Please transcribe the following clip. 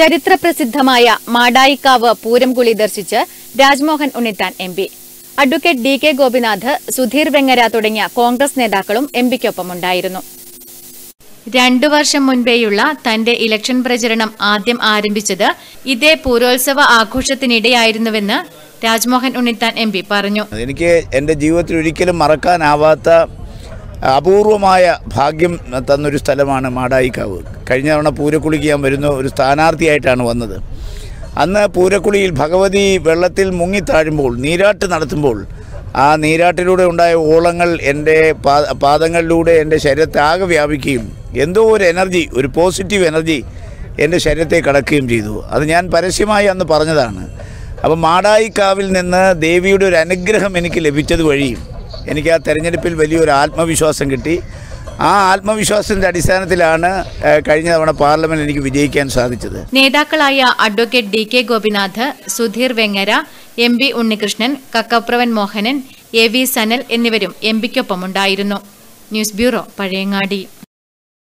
ചരിത്രപ്രസിദ്ധമായ മാടായിക്കാവ് പൂരംകുളി ദർശിച്ച് Rajmohan Unnithan M P advocate D K Gopinath Sudheer Vengara തുടങ്ങിയ കോൺഗ്രസ് നേതാക്കളും എം പിക്കൊപ്പമുണ്ടായിരുന്നു രണ്ടു വർഷം മുൻപേയുള്ള തന്റെ ഇലക്ഷൻ പ്രചരണം ആദ്യം ആരംഭിച്ചത് ഇതേ പൂരോത്സവ ആഘോഷത്തിനിടെയായിരുന്നുവെന്ന് രാജ്മോഹൻ ഉണ്ണിത്താൻ എം പി പറഞ്ഞു എനിക്ക് എൻ്റെ ജീവിതത്തിൽ ഒരിക്കലും മറക്കാനാവാത്ത അപൂർവമായ ഭാഗ്യം തന്നൊരു സ്ഥലമാണ് മാടായിക്കാവ് കഴിഞ്ഞ തവണ പൂരക്കുളിക്ക് ഞാൻ വരുന്ന ഒരു സ്ഥാനാർത്ഥിയായിട്ടാണ് വന്നത് അന്ന് പൂരക്കുളിയിൽ ഭഗവതി വെള്ളത്തിൽ മുങ്ങിത്താഴുമ്പോൾ നീരാട്ട് നടത്തുമ്പോൾ ആ നീരാട്ടിലൂടെ ഉണ്ടായ ഓളങ്ങൾ എൻ്റെ പാ പാദങ്ങളിലൂടെ എൻ്റെ ശരീരത്തെ ആകെ വ്യാപിക്കുകയും എന്തോ ഒരു എനർജി ഒരു പോസിറ്റീവ് എനർജി എൻ്റെ ശരീരത്തെ കടക്കുകയും ചെയ്തു അത് ഞാൻ പരസ്യമായി അന്ന് പറഞ്ഞതാണ് അപ്പം മാടായിക്കാവിൽ നിന്ന് ദേവിയുടെ ഒരു അനുഗ്രഹം എനിക്ക് ലഭിച്ചത് വഴി എനിക്ക് ആ തെരഞ്ഞെടുപ്പിൽ വലിയൊരു ആത്മവിശ്വാസം കിട്ടി ആ ആത്മവിശ്വാസത്തിൻ്റെ അടിസ്ഥാനത്തിലാണ് ഏഹ്, കഴിഞ്ഞ തവണ പാർലമെൻറ്റ് എനിക്ക് വിജയിക്കാൻ സാധിച്ചത് നേതാക്കളായ advocate D K Gopinath Sudheer Vengara M B Unnikrishnan Kakkapravan Mohanan A V Sanal എന്നിവരും എം പിക്കൊപ്പമുണ്ടായിരുന്നു ന്യൂസ് ബ്യൂറോ പഴയങ്ങാടി